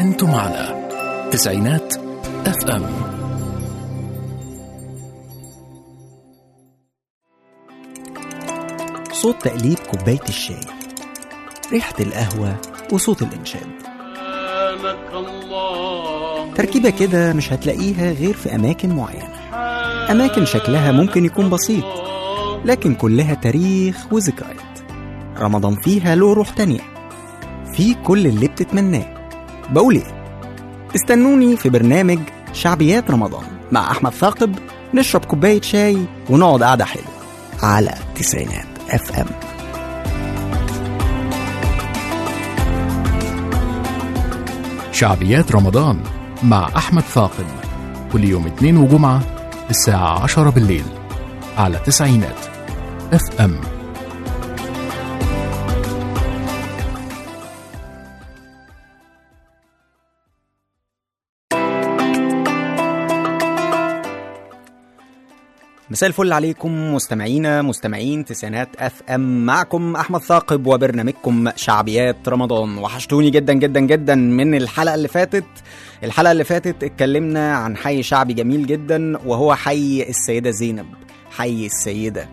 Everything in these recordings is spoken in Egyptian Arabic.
أنتم على تسعينات اف ام صوت تقليب كوباية الشاي ريحة القهوة وصوت الإنشاد تركيبة كده مش هتلاقيها غير في أماكن معينة أماكن شكلها ممكن يكون بسيط لكن كلها تاريخ وذكريات رمضان فيها له روح تانية في كل اللي بتتمناه بقول ايه استنوني في برنامج شعبيات رمضان مع أحمد ثاقب نشرب كوباية شاي ونقعد قعدة حلوة على تسعينات اف ام شعبيات رمضان مع أحمد ثاقب كل يوم اثنين وجمعة الساعة عشرة بالليل على تسعينات اف ام مساء الفل عليكم مستمعينا مستمعين تسعينات اف ام معكم احمد ثاقب وبرنامجكم شعبيات رمضان وحشتوني جدا جدا جدا من الحلقه اللي فاتت الحلقه اللي فاتت اتكلمنا عن حي شعبي جميل جدا وهو حي السيده زينب حي السيده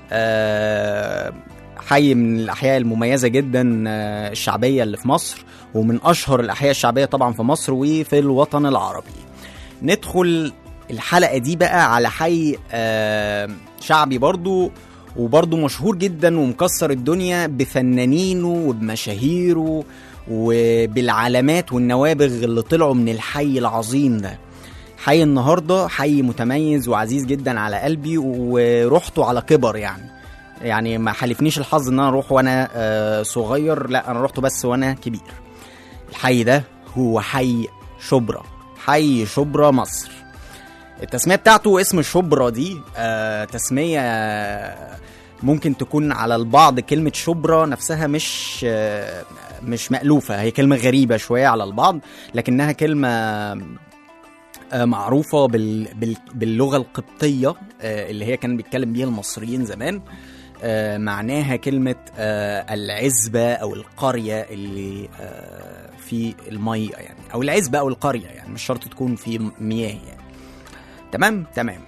آه حي من الاحياء المميزه جدا آه، الشعبيه اللي في مصر ومن اشهر الاحياء الشعبيه طبعا في مصر وفي الوطن العربي ندخل الحلقه دي بقى على حي آه، شعبي برضو وبرضو مشهور جدا ومكسر الدنيا بفنانينه وبمشاهيره وبالعلامات والنوابغ اللي طلعوا من الحي العظيم ده حي النهارده حي متميز وعزيز جدا على قلبي ورحته على كبر يعني يعني ما حالفنيش الحظ ان انا اروح وانا آه، صغير لا انا رحته بس وانا كبير الحي ده هو حي شبرا حي شبرا مصر التسميه بتاعته اسم شبرا دي آه تسميه آه، ممكن تكون على البعض كلمه شبرا نفسها مش آه مش مألوفه هي كلمه غريبه شويه على البعض لكنها كلمه آه، معروفه بال بال باللغه القبطيه آه، اللي هي كان بيتكلم بيها المصريين زمان آه، معناها كلمه آه، العزبه او القريه اللي آه، في الميه يعني او العزبه او القريه يعني مش شرط تكون في مياه يعني تمام تمام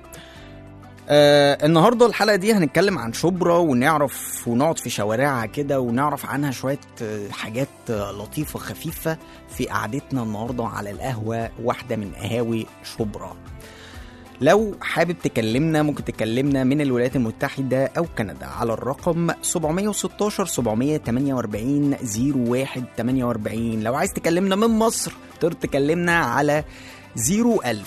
آه النهارده الحلقه دي هنتكلم عن شبرا ونعرف ونقعد في شوارعها كده ونعرف عنها شويه آه، حاجات آه، لطيفه خفيفه في قعدتنا النهارده على القهوه واحده من قهاوي شبرا لو حابب تكلمنا ممكن تكلمنا من الولايات المتحدة أو كندا على الرقم 716 748 0148 لو عايز تكلمنا من مصر تقدر تكلمنا على 01000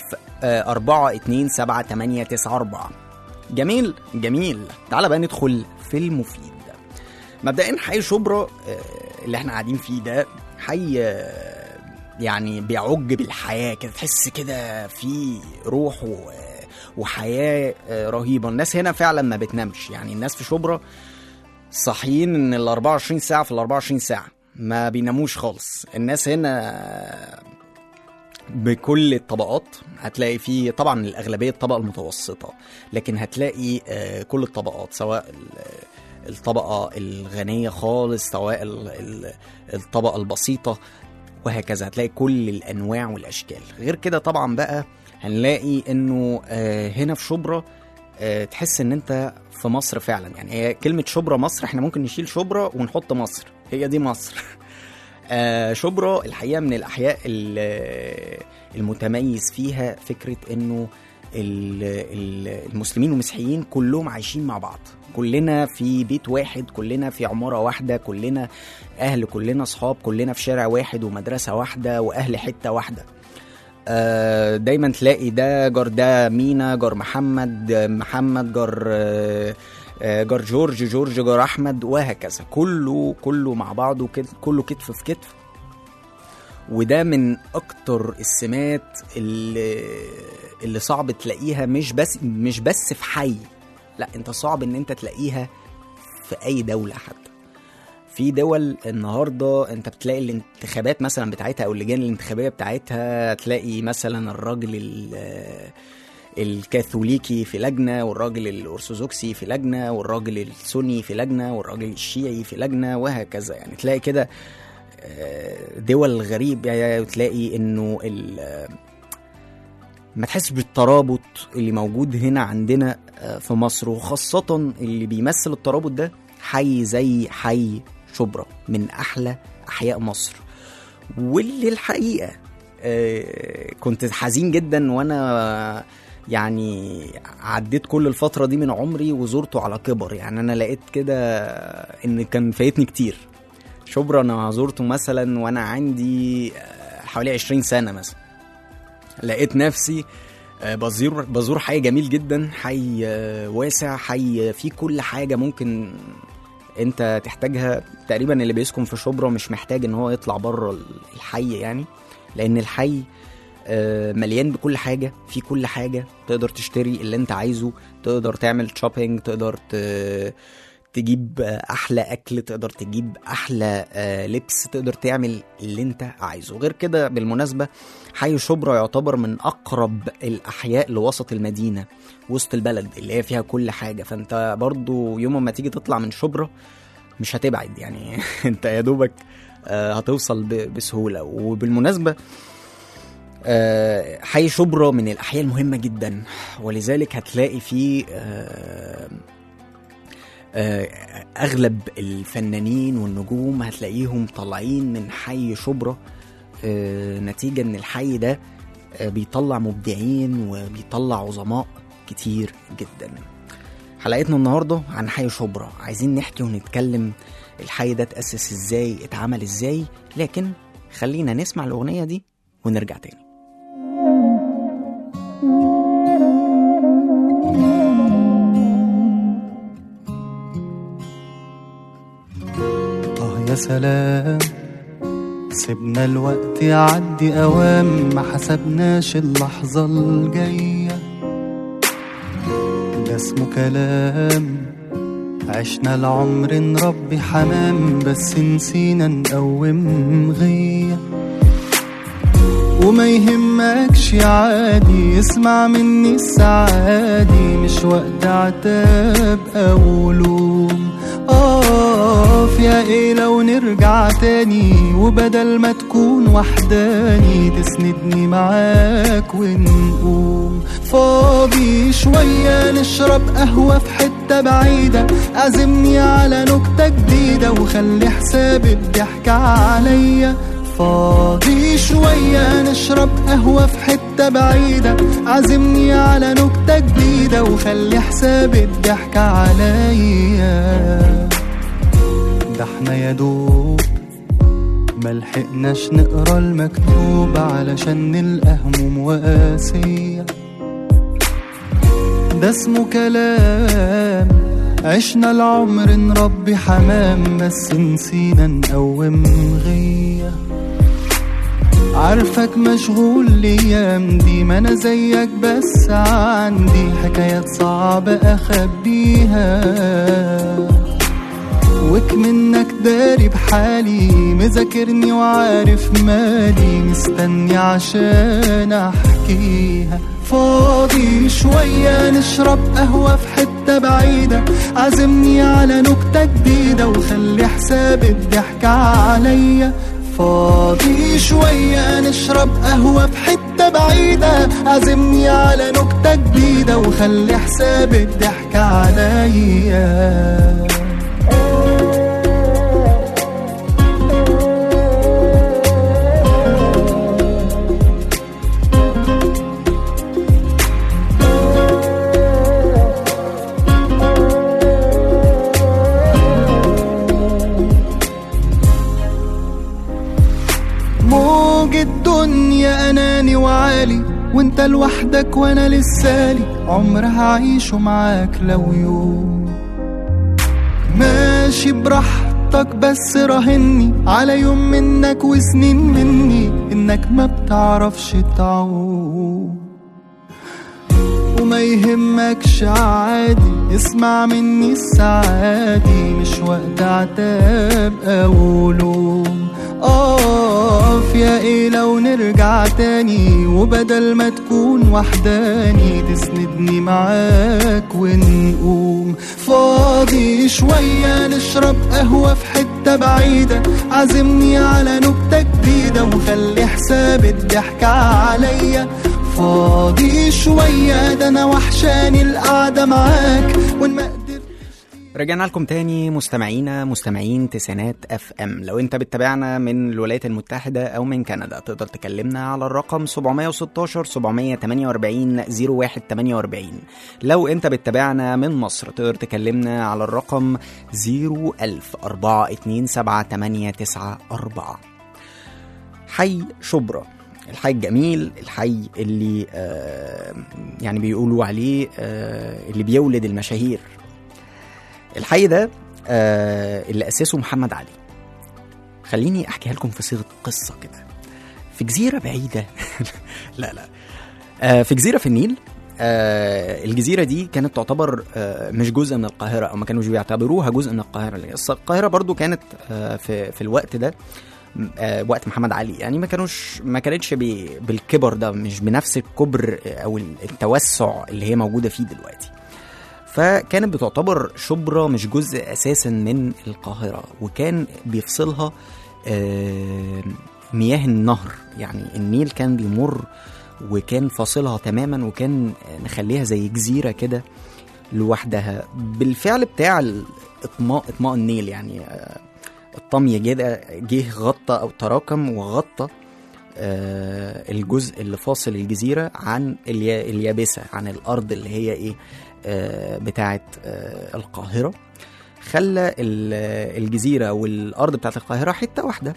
427 جميل جميل تعال بقى ندخل في المفيد مبدئيا حي شبرا آه، اللي احنا قاعدين فيه ده حي آه، يعني بيعج بالحياة كده تحس كده في روح و- وحياة آه، رهيبة الناس هنا فعلا ما بتنامش يعني الناس في شبرا صاحيين ان ال 24 ساعة في ال 24 ساعة ما بيناموش خالص الناس هنا بكل الطبقات هتلاقي فيه طبعا الأغلبية الطبقة المتوسطة لكن هتلاقي آه، كل الطبقات سواء ال- الطبقة الغنية خالص سواء ال- ال- الطبقة البسيطة وهكذا هتلاقي كل الأنواع والأشكال غير كده طبعا بقى هنلاقي إنه آه، هنا في شبرا آه، تحس إن أنت في مصر فعلا يعني هي كلمة شبرا مصر احنا ممكن نشيل شبرا ونحط مصر هي دي مصر آه، شبرا الحقيقه من الاحياء ال- المتميز فيها فكره انه ال- ال- المسلمين والمسيحيين كلهم عايشين مع بعض كلنا في بيت واحد كلنا في عمارة واحدة كلنا أهل كلنا أصحاب كلنا في شارع واحد ومدرسة واحدة وأهل حتة واحدة آه، دايما تلاقي ده جار ده مينا جار محمد آه، محمد جار آه، آه، جار جورج جورج جار احمد وهكذا كله كله مع بعضه كده كله كتف في كتف وده من اكتر السمات اللي اللي صعب تلاقيها مش بس مش بس في حي لا انت صعب ان انت تلاقيها في اي دوله حتى في دول النهارده انت بتلاقي الانتخابات مثلا بتاعتها او اللجان الانتخابيه بتاعتها تلاقي مثلا الراجل ال- الكاثوليكي في لجنه والراجل الارثوذكسي في لجنه والراجل السني في لجنه والراجل الشيعي في لجنه وهكذا يعني تلاقي كده آه، دول غريبة تلاقي انه ال- آه، ما تحس بالترابط اللي موجود هنا عندنا آه، في مصر وخاصة اللي بيمثل الترابط ده حي زي حي شبرا من أحلى أحياء مصر واللي الحقيقة آه، كنت حزين جدا وأنا يعني عديت كل الفترة دي من عمري وزرته على كبر يعني أنا لقيت كده إن كان فايتني كتير شبرا أنا زرته مثلا وأنا عندي آه، حوالي 20 سنة مثلا لقيت نفسي آه، بزور بزور حي جميل جدا حي آه، واسع حي فيه كل حاجة ممكن انت تحتاجها تقريبا اللي بيسكن في شبرا مش محتاج ان هو يطلع بره الحي يعني لان الحي آه، مليان بكل حاجة في كل حاجة تقدر تشتري اللي انت عايزه تقدر تعمل شوبينج تقدر ت... تجيب آه، احلى اكل تقدر تجيب احلى آه، لبس تقدر تعمل اللي انت عايزه غير كده بالمناسبة حي شبرا يعتبر من اقرب الاحياء لوسط المدينة وسط البلد اللي هي فيها كل حاجة فانت برضو يوم ما تيجي تطلع من شبرا مش هتبعد يعني انت يا دوبك آه، هتوصل ب- بسهولة وبالمناسبة آه، حي شبرا من الأحياء المهمة جدا ولذلك هتلاقي فيه آه، آه، أغلب الفنانين والنجوم هتلاقيهم طالعين من حي شبرا آه، نتيجة إن الحي ده آه، بيطلع مبدعين وبيطلع عظماء كتير جدا حلقتنا النهاردة عن حي شبرا عايزين نحكي ونتكلم الحي ده اتأسس ازاي اتعمل ازاي لكن خلينا نسمع الأغنية دي ونرجع تاني آه يا سلام سيبنا الوقت يعدي أوام ما حسبناش اللحظة الجاية ده اسمه كلام عشنا العمر نربي حمام بس نسينا نقوم غيه وما يهمكش عادي اسمع مني السعادي مش وقت عتاب او لوم اقف يا ايه لو نرجع تاني وبدل ما تكون وحداني تسندني معاك ونقوم فاضي شوية نشرب قهوة في حتة بعيدة عزمني على نكتة جديدة وخلي حساب الضحك عليا فاضي شوية نشرب قهوة في حتة بعيدة عزمني على نكتة جديدة وخلي حساب الضحك عليا ده احنا يا دوب ملحقناش نقرا المكتوب علشان نلقى هموم وقاسية ده اسمه كلام عشنا العمر نربي حمام بس نسينا نقوم غيه عارفك مشغول الايام دي ما انا زيك بس عندي حكايات صعبة اخبيها وك منك داري بحالي مذاكرني وعارف مالي مستني عشان احكيها فاضي شوية نشرب قهوة في حتة بعيدة عزمني على نكتة جديدة وخلي حساب الضحك عليا فاضي شوية نشرب قهوة في حتة بعيدة عزمني على نكتة جديدة وخلي حساب الضحك عليا موج الدنيا اناني وعالي وانت لوحدك وانا لسالي عمر هعيشه معاك لو يوم ماشي براحتك بس راهني على يوم منك وسنين مني انك ما بتعرفش تعوم وما يهمكش عادي اسمع مني السعادي مش وقت عتاب او لوم اقف يا ايه لو نرجع تاني وبدل ما تكون وحداني تسندني معاك ونقوم فاضي شوية نشرب قهوة في حتة حتة بعيدة عزمني على نكتة جديدة وخلي حساب الضحكة عليا فاضي شوية ده أنا وحشاني القعدة معاك وإن ما قدرت رجعنا لكم تاني مستمعينا مستمعين تسعينات اف ام لو انت بتتابعنا من الولايات المتحدة او من كندا تقدر تكلمنا على الرقم 716 748 0148 لو انت بتتابعنا من مصر تقدر تكلمنا على الرقم 01000 427 حي شبرا الحي الجميل الحي اللي آه يعني بيقولوا عليه آه اللي بيولد المشاهير الحي ده آه اللي أسسه محمد علي خليني أحكيها لكم في صيغة قصة كده في جزيرة بعيدة لا لا آه في جزيرة في النيل آه الجزيرة دي كانت تعتبر آه مش جزء من القاهرة أو ما كانوش بيعتبروها جزء من القاهرة لأن القاهرة برضو كانت آه في, في الوقت ده آه وقت محمد علي يعني ما كانوش ما كانتش بي- بالكبر ده مش بنفس الكبر آه، او التوسع اللي هي موجوده فيه دلوقتي فكانت بتعتبر شبرا مش جزء اساسا من القاهره وكان بيفصلها آه، مياه النهر يعني النيل كان بيمر وكان فاصلها تماما وكان مخليها زي جزيره كده لوحدها بالفعل بتاع اطماء اطماء النيل يعني آه، الطمي جه جه غطى او تراكم وغطى آه، الجزء اللي فاصل الجزيره عن اليا- اليابسه عن الارض اللي هي ايه آه، بتاعه آه، القاهره خلى ال- الجزيره والارض بتاعه القاهره حته واحده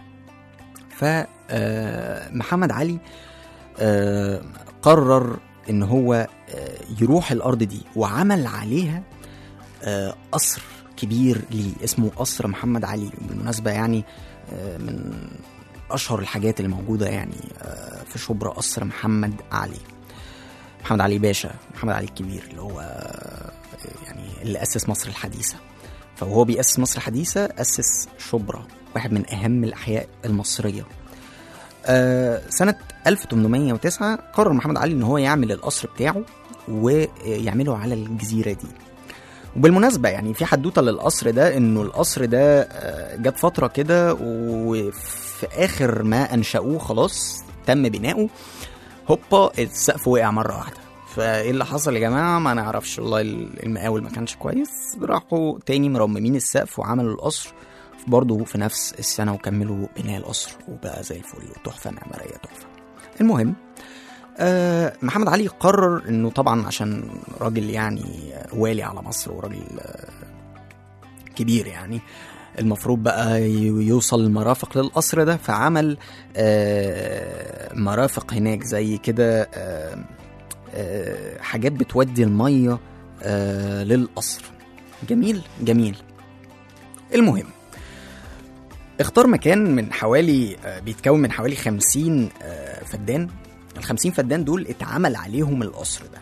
فمحمد علي آه، قرر ان هو آه، يروح الارض دي وعمل عليها آه، قصر كبير ليه اسمه قصر محمد علي بالمناسبه يعني آه، من اشهر الحاجات اللي موجوده يعني آه، في شبرا قصر محمد علي محمد علي باشا محمد علي الكبير اللي هو آه، يعني اللي اسس مصر الحديثه فهو بيأسس مصر الحديثه اسس شبرا واحد من اهم الاحياء المصريه آه، سنة 1809 قرر محمد علي ان هو يعمل القصر بتاعه ويعمله على الجزيرة دي وبالمناسبة يعني في حدوتة للقصر ده انه القصر ده آه، جت فترة كده وفي اخر ما انشأوه خلاص تم بناؤه هوبا السقف وقع مرة واحدة فايه اللي حصل يا جماعة ما نعرفش والله المقاول ما كانش كويس راحوا تاني مرممين السقف وعملوا القصر برضه في نفس السنة وكملوا بناء القصر وبقى زي الفل وتحفة معمارية تحفة المهم آه محمد علي قرر انه طبعا عشان راجل يعني والي على مصر وراجل آه كبير يعني المفروض بقى ي- يوصل المرافق للقصر ده فعمل آه مرافق هناك زي كده آه آه حاجات بتودي المية آه للقصر جميل جميل المهم اختار مكان من حوالي آه، بيتكون من حوالي 50 آه، فدان ال 50 فدان دول اتعمل عليهم القصر ده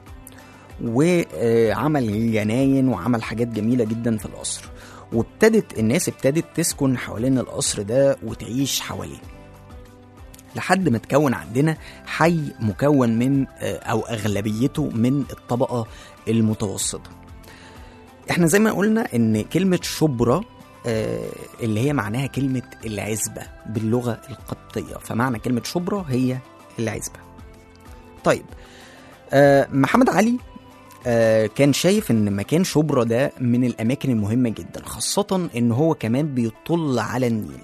وعمل جناين وعمل حاجات جميلة جدا في القصر وابتدت الناس ابتدت تسكن حوالين القصر ده وتعيش حواليه لحد ما تكون عندنا حي مكون من آه، او اغلبيته من الطبقة المتوسطة احنا زي ما قلنا ان كلمة شبرا آه، اللي هي معناها كلمة العزبة باللغة القبطية فمعنى كلمة شبرا هي العزبة طيب آه، محمد علي آه، كان شايف ان مكان شبرا ده من الاماكن المهمة جدا خاصة ان هو كمان بيطل على النيل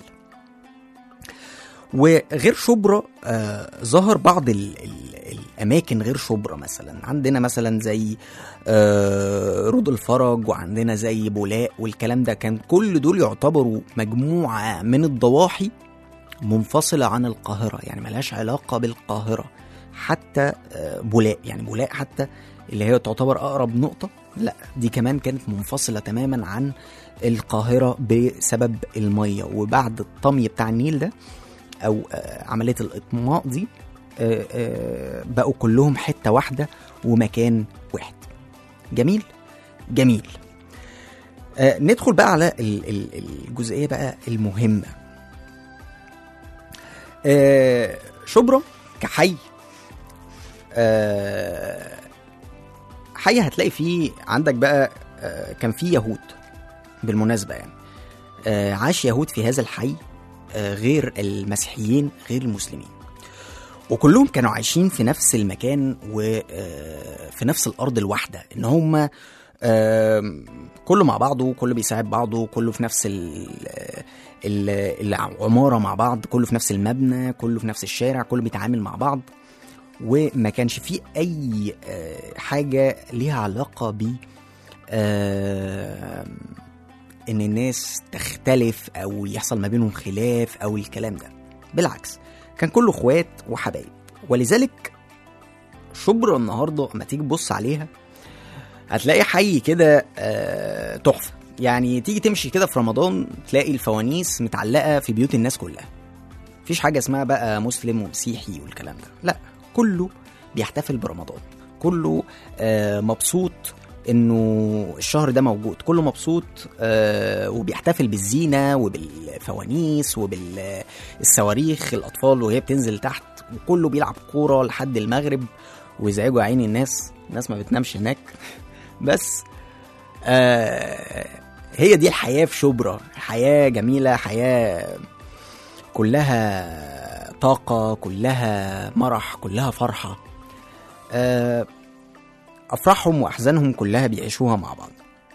وغير شبرا آه ظهر بعض ال ال الاماكن غير شبرا مثلا عندنا مثلا زي آه رود الفرج وعندنا زي بولاق والكلام ده كان كل دول يعتبروا مجموعه من الضواحي منفصله عن القاهره يعني ملهاش علاقه بالقاهره حتى آه بولاق يعني بولاق حتى اللي هي تعتبر اقرب نقطه لا دي كمان كانت منفصله تماما عن القاهره بسبب الميه وبعد الطمي بتاع النيل ده او آه، عمليه الاطماء دي آه، آه، بقوا كلهم حته واحده ومكان واحد جميل جميل آه، ندخل بقى على ال- ال- الجزئيه بقى المهمه آه، شبرا كحي آه، حي هتلاقي فيه عندك بقى آه، كان فيه يهود بالمناسبه يعني آه، عاش يهود في هذا الحي آه، غير المسيحيين غير المسلمين وكلهم كانوا عايشين في نفس المكان وفي نفس الارض الواحده ان هم آم، كله مع بعضه كله بيساعد بعضه كله في نفس ال ال العماره مع بعض كله في نفس المبنى كله في نفس الشارع كله بيتعامل مع بعض وما كانش فيه اي آه، حاجه ليها علاقه ب آم، ان الناس تختلف او يحصل ما بينهم خلاف او الكلام ده بالعكس كان كله اخوات وحبايب ولذلك شبرا النهارده اما تيجي تبص عليها هتلاقي حي كده آه، تحفه يعني تيجي تمشي كده في رمضان تلاقي الفوانيس متعلقه في بيوت الناس كلها مفيش حاجه اسمها بقى مسلم ومسيحي والكلام ده لا كله بيحتفل برمضان كله آه، مبسوط انه الشهر ده موجود كله مبسوط آه، وبيحتفل بالزينه وبالفوانيس وبالصواريخ الاطفال وهي بتنزل تحت وكله بيلعب كوره لحد المغرب ويزعجوا عين الناس الناس ما بتنامش هناك بس آه هي دي الحياه في شبرا حياه جميله حياه كلها طاقه كلها مرح كلها فرحه آه افراحهم واحزانهم كلها بيعيشوها مع بعض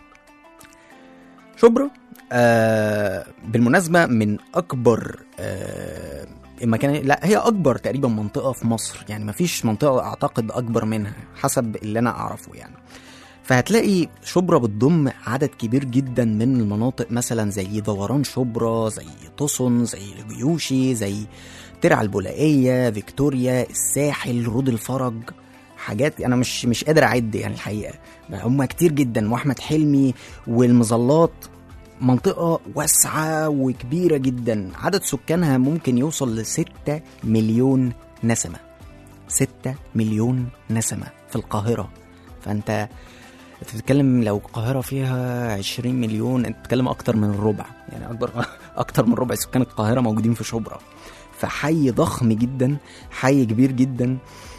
شبرا آه بالمناسبه من اكبر آه المكان لا هي اكبر تقريبا منطقه في مصر يعني مفيش منطقه اعتقد اكبر منها حسب اللي انا اعرفه يعني فهتلاقي شبرا بتضم عدد كبير جدا من المناطق مثلا زي دوران شبرا زي طسن زي الجيوشي زي ترع البولائيه فيكتوريا الساحل رود الفرج حاجات انا مش مش قادر اعد يعني الحقيقه هم كتير جدا واحمد حلمي والمظلات منطقة واسعة وكبيرة جدا عدد سكانها ممكن يوصل لستة مليون نسمة ستة مليون نسمة في القاهرة فأنت أنت بتتكلم لو القاهرة فيها 20 مليون أنت بتتكلم أكتر من الربع يعني أكبر أكتر من ربع سكان القاهرة موجودين في شبرا فحي ضخم جدا حي كبير جدا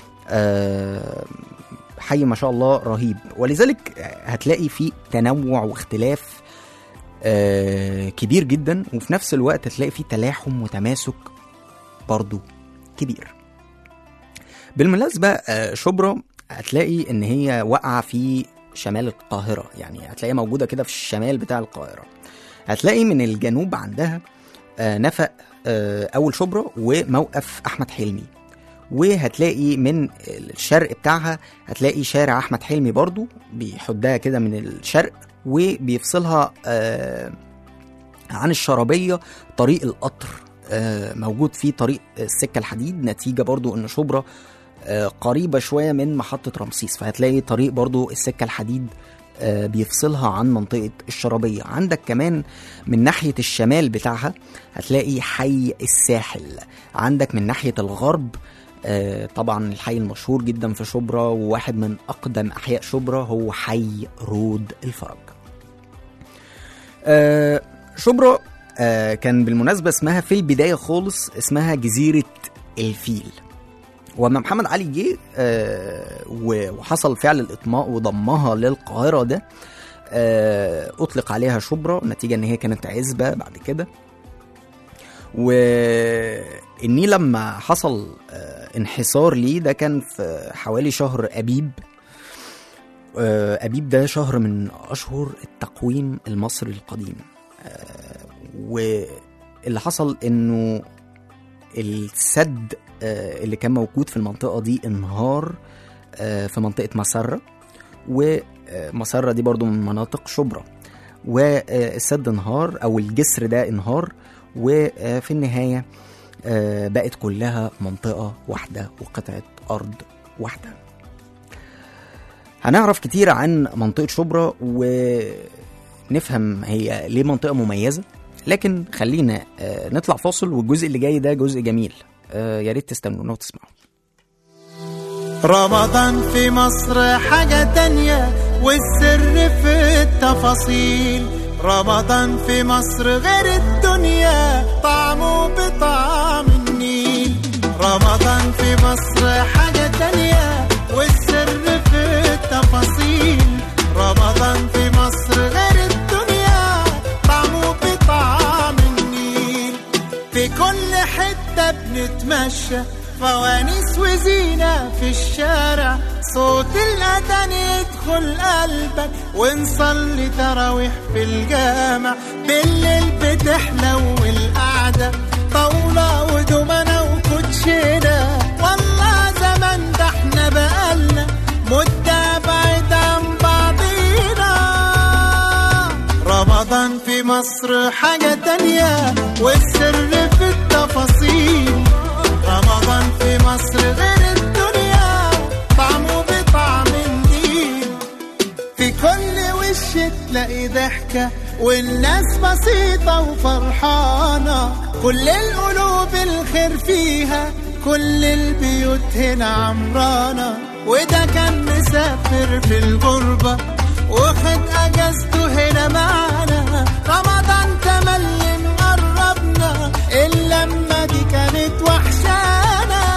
آه، حي ما شاء الله رهيب ولذلك هتلاقي فيه تنوع واختلاف آه، كبير جدا وفي نفس الوقت هتلاقي فيه تلاحم وتماسك برضو كبير بالمناسبة آه، شبرا هتلاقي ان هي واقعة في شمال القاهرة يعني هتلاقيها موجودة كده في الشمال بتاع القاهرة هتلاقي من الجنوب عندها آه، نفق آه، اول شبرا وموقف احمد حلمي وهتلاقي من الشرق بتاعها هتلاقي شارع احمد حلمي برضو بيحدها كده من الشرق وبيفصلها آه، عن الشرابية طريق القطر آه، موجود فيه طريق السكة الحديد نتيجة برضو ان شبرا آه، قريبة شوية من محطة رمسيس فهتلاقي طريق برضو السكة الحديد آه، بيفصلها عن منطقة الشرابية عندك كمان من ناحية الشمال بتاعها هتلاقي حي الساحل عندك من ناحية الغرب آه، طبعا الحي المشهور جدا في شبرا وواحد من أقدم أحياء شبرا هو حي رود الفرج آه، شبرا آه، كان بالمناسبة اسمها في البداية خالص اسمها جزيرة الفيل وأما محمد علي جه آه، و- وحصل فعل الإطماء وضمها للقاهرة ده آه، أطلق عليها شبرا نتيجة إن هي كانت عزبة بعد كده والنيل لما حصل آه، انحسار ليه ده كان في حوالي شهر أبيب آه، أبيب ده شهر من أشهر التقويم المصري القديم آه، واللي حصل إنه السد آه، اللي كان موجود في المنطقة دي انهار آه، في منطقة مسرة ومسرة دي برضو من مناطق شبرا والسد انهار أو الجسر ده انهار وفي النهاية آه، بقت كلها منطقة واحدة وقطعة أرض واحدة هنعرف كتير عن منطقة شبرا ونفهم هي ليه منطقة مميزة لكن خلينا آه، نطلع فاصل والجزء اللي جاي ده جزء جميل آه، يا ريت تستنونا وتسمعوا رمضان في مصر حاجة تانية والسر في التفاصيل رمضان في مصر غير الدنيا طعمه بطعم النيل رمضان في مصر حاجة تانية والسر في التفاصيل رمضان في مصر غير الدنيا طعمه بطعم حتة بنتمشى فوانيس وزينة في الشارع صوت الأذان يدخل قلبك ونصلي تراويح في الجامع بالليل بتحلو القعدة طاولة ودومنة وكوتشينة والله زمان ده احنا بقالنا مدة بعيد عن بعضينا رمضان في مصر حاجة تانية والسر في التفاصيل رمضان في مصر غير الدنيا طعمه بطعم جديد في كل وش تلاقي ضحكة والناس بسيطة وفرحانة كل القلوب الخير فيها كل البيوت هنا عمرانة وده كان مسافر في الغربة واخد اجازته هنا معانا رمضان تملي مقربنا اللمة دي كانت وحشانا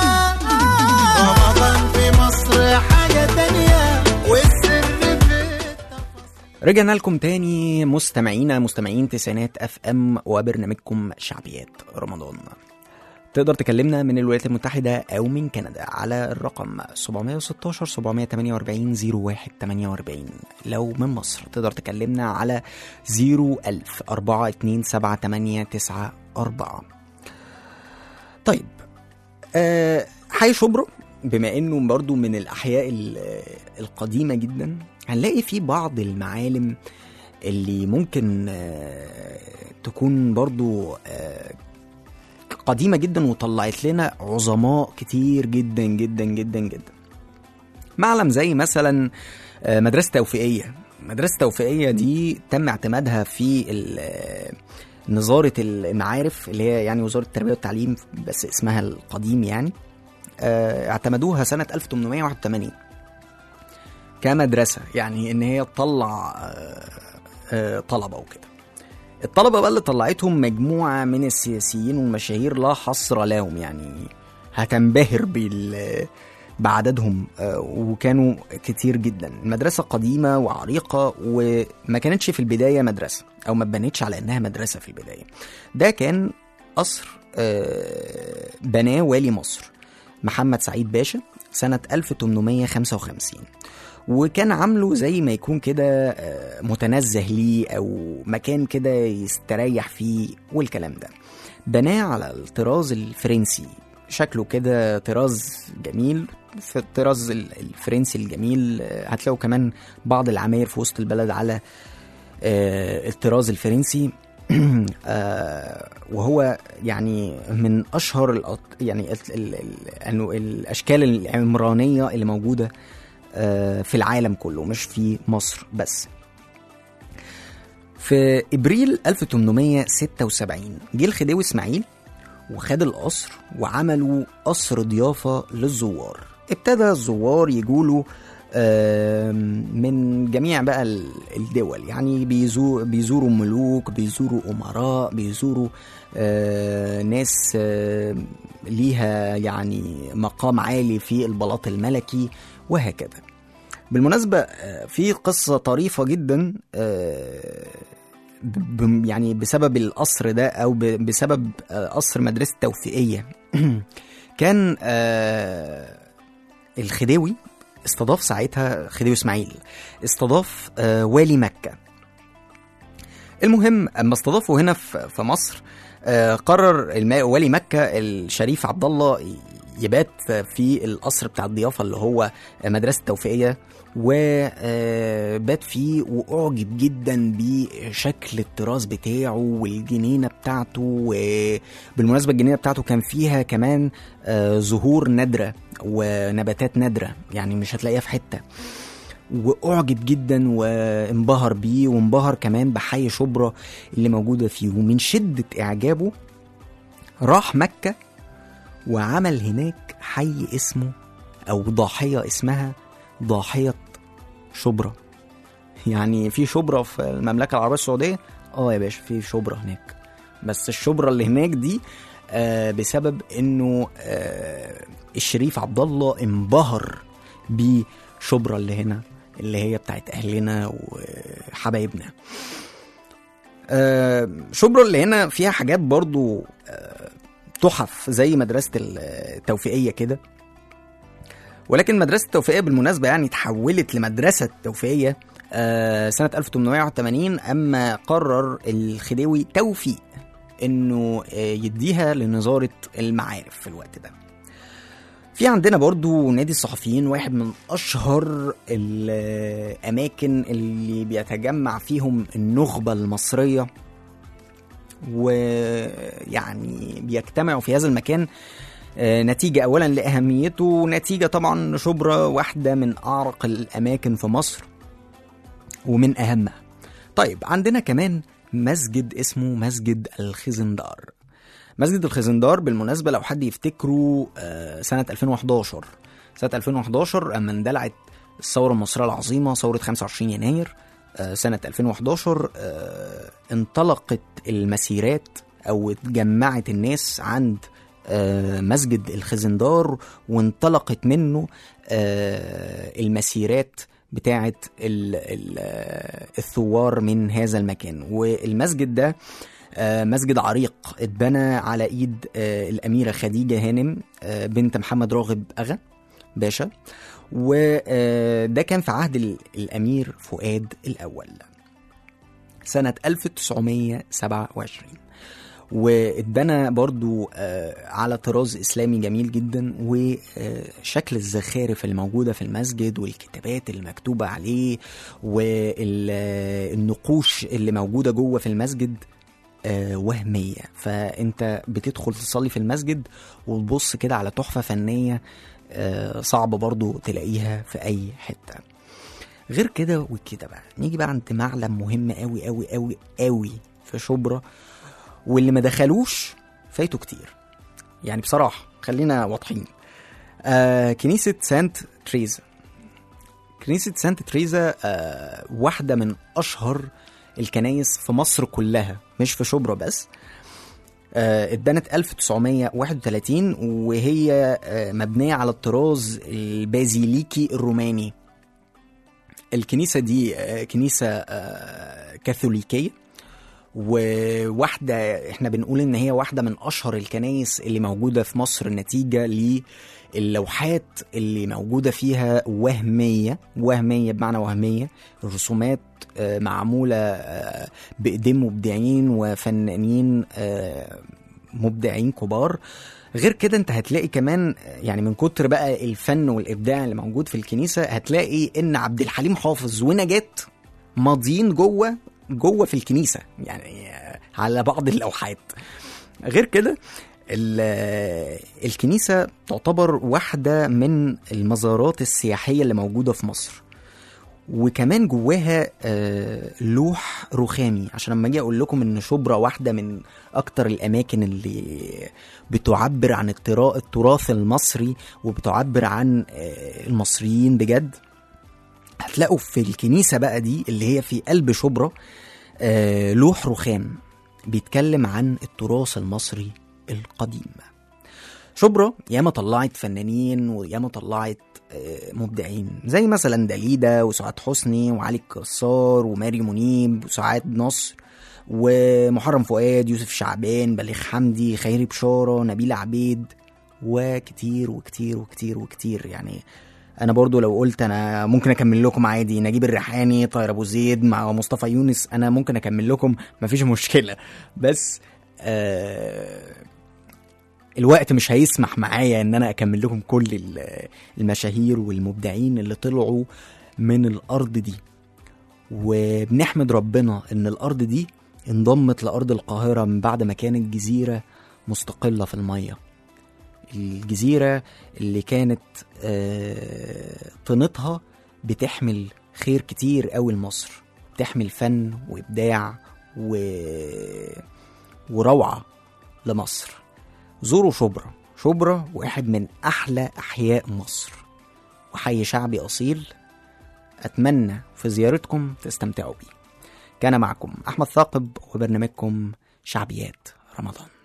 رمضان في مصر حاجة تانية والسر في التفاصيل رجعنا لكم تاني مستمعينا مستمعين تسعينات اف ام وبرنامجكم شعبيات رمضان تقدر تكلمنا من الولايات المتحدة أو من كندا على الرقم 716 748 0148 لو من مصر تقدر تكلمنا على 01000 427 طيب آه حي شبرا بما انه برضو من الاحياء ال- القديمه جدا هنلاقي فيه بعض المعالم اللي ممكن آه تكون برضو آه قديمه جدا وطلعت لنا عظماء كتير جدا جدا جدا جدا معلم زي مثلا آه، مدرسه توفيقيه مدرسه توفيقيه دي تم اعتمادها في ال- آه، نظاره المعارف اللي هي يعني وزاره التربيه والتعليم بس اسمها القديم يعني آه، اعتمدوها سنه 1881 كمدرسه يعني ان هي تطلع آه، آه، طلبه وكده الطلبة بقى اللي طلعتهم مجموعة من السياسيين والمشاهير لا حصر لهم يعني هتنبهر بال بعددهم آه، وكانوا كتير جدا المدرسة قديمة وعريقة وما كانتش في البداية مدرسة أو ما اتبنتش على إنها مدرسة في البداية ده كان قصر آه، بناه والي مصر محمد سعيد باشا سنة 1855 وكان عامله زي ما يكون كده آه، متنزه ليه او مكان كده يستريح فيه والكلام ده بناه على الطراز الفرنسي شكله كده طراز جميل في الطراز ال- الفرنسي الجميل آه، هتلاقوا كمان بعض العماير في وسط البلد على آه، الطراز الفرنسي آه، وهو يعني من اشهر الأط... يعني ال... ال... ال... أنه الاشكال العمرانيه اللي موجوده آه، في العالم كله مش في مصر بس في ابريل 1876 جه الخديوي اسماعيل وخد القصر وعملوا قصر ضيافه للزوار ابتدى الزوار يجولوا آم، من جميع بقى ال- الدول يعني بيزور بيزوروا ملوك بيزوروا امراء بيزوروا آه، ناس آه، ليها يعني مقام عالي في البلاط الملكي وهكذا بالمناسبة آه، في قصة طريفة جدا آه، ب- ب- يعني بسبب القصر ده أو ب- بسبب آه، قصر مدرسة توفيقية كان آه، الخديوي استضاف ساعتها خديوي اسماعيل استضاف آه، والي مكة المهم اما استضافوا هنا في في مصر آه، قرر الم- والي مكة الشريف عبد الله يبات في القصر بتاع الضيافة اللي هو مدرسة التوفيقية وبات فيه وأعجب جدا بشكل الطراز بتاعه والجنينة بتاعته وبالمناسبة الجنينة بتاعته كان فيها كمان آه، زهور نادرة ونباتات نادرة يعني مش هتلاقيها في حتة واعجب جدا وانبهر بيه وانبهر كمان بحي شبرا اللي موجوده فيه ومن شده اعجابه راح مكه وعمل هناك حي اسمه او ضاحيه اسمها ضاحيه شبرا يعني في شبرا في المملكه العربيه السعوديه اه يا باشا في شبرا هناك بس الشبرا اللي هناك دي آه بسبب انه آه الشريف عبد الله انبهر بشبرا اللي هنا اللي هي بتاعت اهلنا وحبايبنا آه شبرا اللي هنا فيها حاجات برضو آه تحف زي مدرسه التوفيقيه كده ولكن مدرسه التوفيقيه بالمناسبه يعني تحولت لمدرسه توفيقيه آه، سنه 1880 اما قرر الخديوي توفيق انه آه، يديها لنظاره المعارف في الوقت ده في عندنا برضو نادي الصحفيين واحد من اشهر الاماكن اللي بيتجمع فيهم النخبه المصريه ويعني بيجتمعوا في هذا المكان آه، نتيجة أولا لأهميته نتيجة طبعا شبرا واحدة من أعرق الأماكن في مصر ومن أهمها طيب عندنا كمان مسجد اسمه مسجد الخزندار مسجد الخزندار بالمناسبة لو حد يفتكروا آه، سنة 2011 سنة 2011 أما اندلعت الثورة المصرية العظيمة ثورة 25 يناير آه، سنة 2011 آه، انطلقت المسيرات أو اتجمعت الناس عند آه، مسجد الخزندار وانطلقت منه آه، المسيرات بتاعة ال- ال- آه، الثوار من هذا المكان والمسجد ده آه، مسجد عريق اتبنى على ايد آه، الاميره خديجه هانم آه، بنت محمد راغب اغا باشا وده كان في عهد ال- الامير فؤاد الاول سنه 1927 واتبنى برضو آه، على طراز اسلامي جميل جدا وشكل الزخارف الموجوده في المسجد والكتابات اللي مكتوبه عليه والنقوش اللي موجوده جوه في المسجد آه، وهميه فانت بتدخل تصلي في المسجد وتبص كده على تحفه فنيه آه، صعب برضو تلاقيها في اي حته غير كده وكده بقى نيجي بقى عند معلم مهم قوي قوي قوي قوي في شبرا واللي ما دخلوش فايته كتير يعني بصراحه خلينا واضحين آه كنيسه سانت تريزا كنيسه سانت تريزا آه واحده من اشهر الكنايس في مصر كلها مش في شبرا بس آه، اتبنت 1931 وهي آه، مبنية على الطراز البازيليكي الروماني الكنيسة دي آه، كنيسة آه، كاثوليكية وواحدة احنا بنقول ان هي واحدة من اشهر الكنايس اللي موجودة في مصر نتيجة للوحات اللي موجودة فيها وهمية وهمية بمعنى وهمية الرسومات آه، معمولة آه، بإيدين مبدعين وفنانين آه، مبدعين كبار غير كده انت هتلاقي كمان يعني من كتر بقى الفن والابداع اللي موجود في الكنيسه هتلاقي ان عبد الحليم حافظ ونجاة ماضيين جوه جوه في الكنيسه يعني آه، على بعض اللوحات غير كده ال- الكنيسه تعتبر واحده من المزارات السياحيه اللي موجوده في مصر وكمان جواها آه، لوح رخامي عشان لما اجي اقول لكم ان شبرا واحده من اكتر الاماكن اللي بتعبر عن الترا- التراث المصري وبتعبر عن آه، المصريين بجد هتلاقوا في الكنيسه بقى دي اللي هي في قلب شبرا آه، لوح رخام بيتكلم عن التراث المصري القديم شبرا ياما طلعت فنانين وياما طلعت آه، مبدعين زي مثلا داليدا وسعاد حسني وعلي الكسار وماري منيب وسعاد نصر ومحرم فؤاد يوسف شعبان بليغ حمدي خيري بشارة نبيل عبيد وكتير وكتير وكتير وكتير يعني انا برضو لو قلت انا ممكن اكمل لكم عادي نجيب الريحاني طاهر ابو زيد مع مصطفى يونس انا ممكن اكمل لكم مفيش مشكله بس آه الوقت مش هيسمح معايا ان انا اكمل لكم كل ال- المشاهير والمبدعين اللي طلعوا من الارض دي وبنحمد ربنا ان الارض دي انضمت لارض القاهره من بعد ما كانت جزيره مستقله في الميه الجزيره اللي كانت آه، طينتها بتحمل خير كتير قوي لمصر بتحمل فن وابداع و... وروعه لمصر زوروا شبرا شبرا واحد من أحلى أحياء مصر وحي شعبي أصيل أتمنى في زيارتكم تستمتعوا بيه كان معكم أحمد ثاقب وبرنامجكم شعبيات رمضان